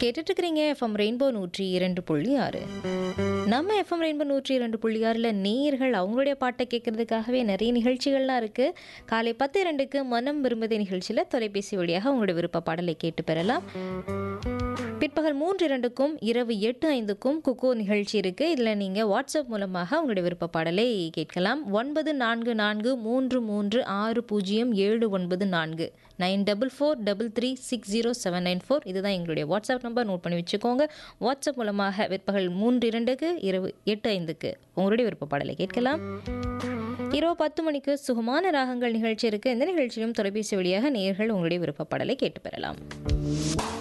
கேட்டுட்டு இருக்கிறீங்க FM rainbow நூற்றி இரண்டு புள்ளி ஆறு நம்ம எஃப்எம் ரெயின்போ நூற்றி இரண்டு புள்ளி ஆறில் நேயர்கள் அவங்களுடைய பாட்டை கேட்கறதுக்காகவே நிறைய நிகழ்ச்சிகள்லாம் இருக்குது காலை பத்து இரண்டுக்கு மனம் விரும்புதே நிகழ்ச்சியில் தொலைபேசி வழியாக உங்களுடைய விருப்ப பாடலை கேட்டு பெறலாம் பிற்பகல் மூன்று இரண்டுக்கும் இரவு எட்டு ஐந்துக்கும் குக்கோ நிகழ்ச்சி இருக்குது இதில் நீங்கள் வாட்ஸ்அப் மூலமாக உங்களுடைய விருப்ப பாடலை கேட்கலாம் ஒன்பது நான்கு நான்கு மூன்று மூன்று ஆறு பூஜ்ஜியம் ஏழு ஒன்பது நான்கு nine double four double three six zero seven nine four இதுதான் எங்களுடைய வாட்ஸ்அப் நம்பர் நோட் பண்ணி வச்சுக்கோங்க வாட்ஸ்அப் மூலமாக பிற்பகல் மூன்று இரண்டுக்கு இரவு எட்டு ஐந்துக்கு உங்களுடைய விருப்ப பாடலை கேட்கலாம் இரவு பத்து மணிக்கு சுகமான ராகங்கள் நிகழ்ச்சி இருக்குது இந்த நிகழ்ச்சியிலும் தொலைபேசி வழியாக நேயர்கள் உங்களுடைய விருப்ப பாடலை கேட்டு பெறலாம்